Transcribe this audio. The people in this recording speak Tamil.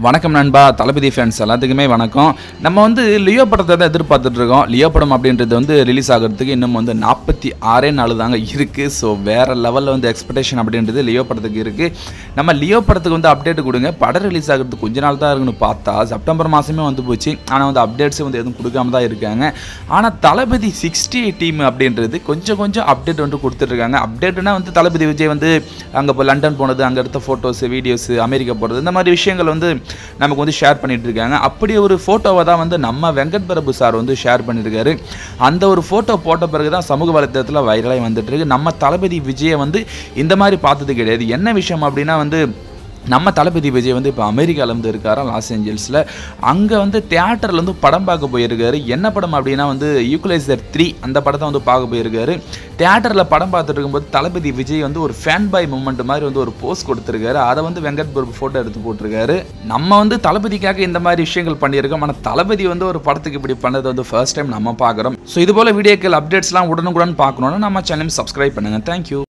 வணக்கம் நண்பா தளபதி ஃபேன்ஸ் எல்லாத்துக்குமே வணக்கம் நம்ம வந்து லியோ படத்தை தான் எதிர்பார்த்துட்டு இருக்கோம் லியோ படம் அப்படின்றது வந்து ரிலீஸ் ஆகிறதுக்கு இன்னும் வந்து நாற்பத்தி ஆறே நாள் தாங்க இருக்குது ஸோ வேறு லெவலில் வந்து எக்ஸ்பெக்டேஷன் அப்படின்றது லியோ படத்துக்கு இருக்குது நம்ம லியோ படத்துக்கு வந்து அப்டேட் கொடுங்க படம் ரிலீஸ் ஆகிறதுக்கு கொஞ்ச நாள் தான் இருக்குன்னு பார்த்தா செப்டம்பர் மாதமே வந்து போச்சு ஆனால் வந்து அப்டேட்ஸே வந்து எதுவும் கொடுக்காம தான் இருக்காங்க ஆனால் தளபதி சிக்ஸ்டி டீம் அப்படின்றது கொஞ்சம் கொஞ்சம் அப்டேட் வந்து கொடுத்துட்ருக்காங்க அப்டேட்னா வந்து தளபதி விஜய் வந்து அங்கே இப்போ லண்டன் போனது அங்கே எடுத்த ஃபோட்டோஸ் வீடியோஸ் அமெரிக்கா போகிறது இந்த மாதிரி விஷயங்கள் வந்து நமக்கு வந்து ஷேர் பண்ணிட்டு இருக்காங்க அப்படி ஒரு ஃபோட்டோவை தான் வந்து நம்ம வெங்கட் பிரபு சார் வந்து ஷேர் பண்ணியிருக்காரு அந்த ஒரு ஃபோட்டோ போட்ட பிறகு தான் சமூக வலைத்தளத்தில் வைரலாகி வந்துட்டு இருக்கு நம்ம தளபதி விஜயை வந்து இந்த மாதிரி பார்த்தது கிடையாது என்ன விஷயம் அப்படின்னா வந்து நம்ம தளபதி விஜய் வந்து இப்போ அமெரிக்காவில் வந்து இருக்காராம் லாஸ் ஏஞ்சல்ஸில் அங்கே வந்து தியேட்டரில் வந்து படம் பார்க்க போயிருக்காரு என்ன படம் அப்படின்னா வந்து யூக்குலைசர் த்ரீ அந்த படத்தை வந்து பார்க்க போயிருக்காரு தியேட்டரில் படம் பார்த்துட்டு இருக்கும்போது தளபதி விஜய் வந்து ஒரு ஃபேன் பாய் மூமெண்ட் மாதிரி வந்து ஒரு போஸ்ட் கொடுத்துருக்காரு அதை வந்து வெங்கட் பிரபு ஃபோட்டோ எடுத்து போட்டிருக்காரு நம்ம வந்து தளபதிக்காக இந்த மாதிரி விஷயங்கள் பண்ணியிருக்கோம் ஆனால் தளபதி வந்து ஒரு படத்துக்கு இப்படி பண்ணது வந்து ஃபர்ஸ்ட் டைம் நம்ம பார்க்குறோம் ஸோ இது போல் வீடியோக்கள் அப்டேட்ஸ்லாம் உடனுக்குடன் பார்க்கணுன்னா நம்ம சேனல் சப்ஸ்கிரைப் பண்ணுங்கள் தேங்க்யூ